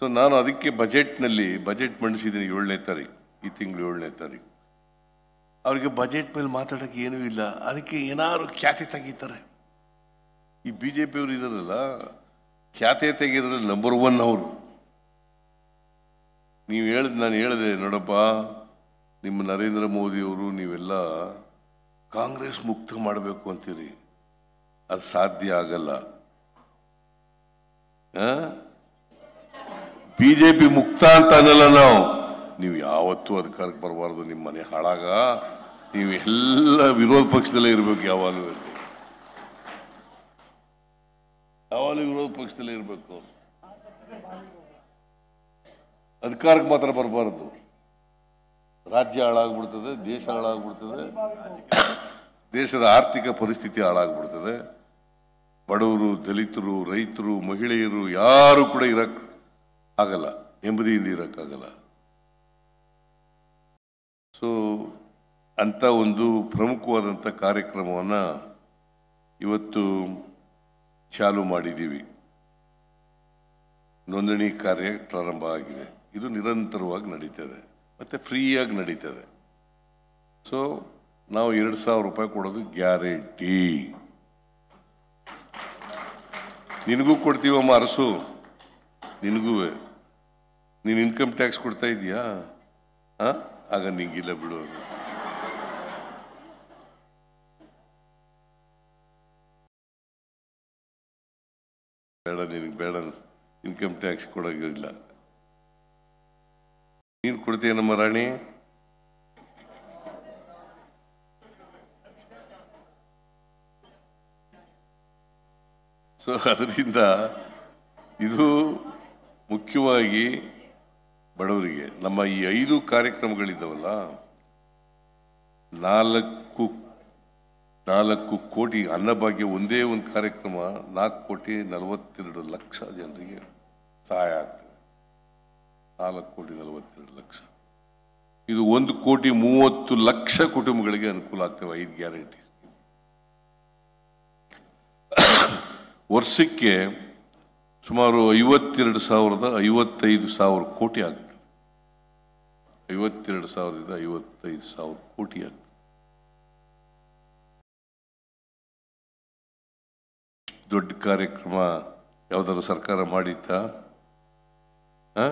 So ನಾನು ಅದಕ್ಕೆ ಬಜೆಟ್ನಲ್ಲಿ ಬಜೆಟ್ ಮಂಡಿಸಿದ್ದೀನಿ ಏಳನೇ ತಾರೀಕು ಈ ತಿಂಗಳು ಏಳನೇ ತಾರೀಕು ಅವರಿಗೆ ಬಜೆಟ್ ಮೇಲೆ ಮಾತಾಡೋಕ್ಕೆ ಏನೂ ಇಲ್ಲ ಅದಕ್ಕೆ ಏನಾದ್ರು ಖ್ಯಾತಿ ತೆಗಿತಾರೆ ಈ ಬಿ ಜೆ ಪಿಯವರು ಇದಾರಲ್ಲ ಖ್ಯಾತೆ ತೆಗೆದ್ರಲ್ಲಿ ನಂಬರ್ ಒನ್ ಅವರು ನೀವು ಹೇಳಿದ್ ನಾನು ಹೇಳಿದೆ ನೋಡಪ್ಪ ನಿಮ್ಮ ನರೇಂದ್ರ ಮೋದಿಯವರು ನೀವೆಲ್ಲ ಕಾಂಗ್ರೆಸ್ ಮುಕ್ತ ಮಾಡಬೇಕು ಅಂತೀರಿ ಅದು ಸಾಧ್ಯ ಆಗಲ್ಲ ಬಿಜೆಪಿ ಮುಕ್ತ ಅಂತ ಅನ್ನಲ್ಲ ನಾವು ನೀವು ಯಾವತ್ತೂ ಅಧಿಕಾರಕ್ಕೆ ಬರಬಾರ್ದು ನಿಮ್ಮ ಮನೆ ಹಾಳಾಗ ನೀವು ಎಲ್ಲ ವಿರೋಧ ಪಕ್ಷದಲ್ಲೇ ಇರಬೇಕು ಯಾವಾಗಲೂ ಯಾವಾಗಲೂ ವಿರೋಧ ಪಕ್ಷದಲ್ಲೇ ಇರಬೇಕು ಅಧಿಕಾರಕ್ಕೆ ಮಾತ್ರ ಬರಬಾರದು ರಾಜ್ಯ ಹಾಳಾಗ್ಬಿಡ್ತದೆ ದೇಶ ಹಾಳಾಗ್ಬಿಡ್ತದೆ ದೇಶದ ಆರ್ಥಿಕ ಪರಿಸ್ಥಿತಿ ಹಾಳಾಗ್ಬಿಡ್ತದೆ ಬಡವರು ದಲಿತರು ರೈತರು ಮಹಿಳೆಯರು ಯಾರು ಕೂಡ ಇರಕ್ ಆಗಲ್ಲ ನೆಮ್ಮದಿಯಿಂದ ಇರಕ್ಕಾಗಲ್ಲ ಸೊ ಅಂತ ಒಂದು ಪ್ರಮುಖವಾದಂಥ ಕಾರ್ಯಕ್ರಮವನ್ನ ಇವತ್ತು ಚಾಲು ಮಾಡಿದ್ದೀವಿ ನೋಂದಣಿ ಕಾರ್ಯ ಪ್ರಾರಂಭ ಆಗಿದೆ ಇದು ನಿರಂತರವಾಗಿ ನಡೀತದೆ ಮತ್ತೆ ಫ್ರೀಯಾಗಿ ನಡೀತದೆ ಸೊ ನಾವು ಎರಡು ಸಾವಿರ ರೂಪಾಯಿ ಕೊಡೋದು ಗ್ಯಾರಂಟಿ ನಿನಗೂ ಕೊಡ್ತೀವಮ್ಮ ಅರಸು ನಿನಗೂ ನೀನು ಇನ್ಕಮ್ ಟ್ಯಾಕ್ಸ್ ಕೊಡ್ತಾ ಇದೀಯಾ ಹಾ ಆಗ ನಿಂಗಿಲ್ಲ ಬಿಡು ಅದು. ಬೇಡ ನಿನಗೆ ಬೇಡ ಇನ್ಕಮ್ ಟ್ಯಾಕ್ಸ್ ಕೊಡೋಗಿಲ್ಲ ನೀನು ಕೊಡ್ತೀಯ ನಮ್ಮ ರಾಣಿ ಸೊ ಅದರಿಂದ ಇದು ಮುಖ್ಯವಾಗಿ ಬಡವರಿಗೆ ನಮ್ಮ ಈ ಐದು ಕಾರ್ಯಕ್ರಮಗಳಿದ್ದಾವಲ್ಲ ನಾಲ್ಕು ನಾಲ್ಕು ಕೋಟಿ ಅನ್ನಭಾಗ್ಯ ಒಂದೇ ಒಂದು ಕಾರ್ಯಕ್ರಮ ನಾಲ್ಕು ಕೋಟಿ ನಲವತ್ತೆರಡು ಲಕ್ಷ ಜನರಿಗೆ ಸಹಾಯ ಆಗ್ತದೆ ನಾಲ್ಕು ಕೋಟಿ ನಲವತ್ತೆರಡು ಲಕ್ಷ ಇದು ಒಂದು ಕೋಟಿ ಮೂವತ್ತು ಲಕ್ಷ ಕುಟುಂಬಗಳಿಗೆ ಅನುಕೂಲ ಆಗ್ತವೆ ಐದು ಗ್ಯಾರಂಟಿ ವರ್ಷಕ್ಕೆ ಸುಮಾರು ಐವತ್ತೆರಡು ಸಾವಿರದ ಐವತ್ತೈದು ಸಾವಿರ ಕೋಟಿ ಆಗ್ತದೆ ಐವತ್ತೆರಡು ಸಾವಿರದಿಂದ ಐವತ್ತೈದು ಸಾವಿರ ಕೋಟಿ ಆಗ್ತದೆ ದೊಡ್ಡ ಕಾರ್ಯಕ್ರಮ ಯಾವ್ದಾದ್ರು ಸರ್ಕಾರ ಮಾಡಿತ್ತಾ ಆ?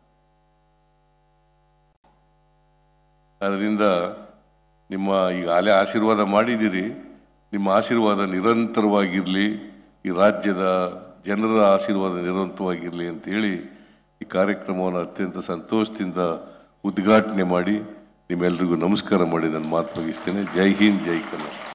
ಅದರಿಂದ ನಿಮ್ಮ ಈಗ ಅಲೆ ಆಶೀರ್ವಾದ ಮಾಡಿದ್ದೀರಿ ನಿಮ್ಮ ಆಶೀರ್ವಾದ ನಿರಂತರವಾಗಿರಲಿ ಈ ರಾಜ್ಯದ ಜನರ ಆಶೀರ್ವಾದ ನಿರಂತರವಾಗಿರಲಿ ಅಂತೇಳಿ ಈ ಕಾರ್ಯಕ್ರಮವನ್ನು ಅತ್ಯಂತ ಸಂತೋಷದಿಂದ ಉದ್ಘಾಟನೆ ಮಾಡಿ ನಿಮ್ಮೆಲ್ರಿಗೂ ನಮಸ್ಕಾರ ಮಾಡಿ ನಾನು ಮಾತು ಮುಗಿಸ್ತೇನೆ ಜೈ ಹಿಂದ್ ಜೈ ಕನ್ನಡ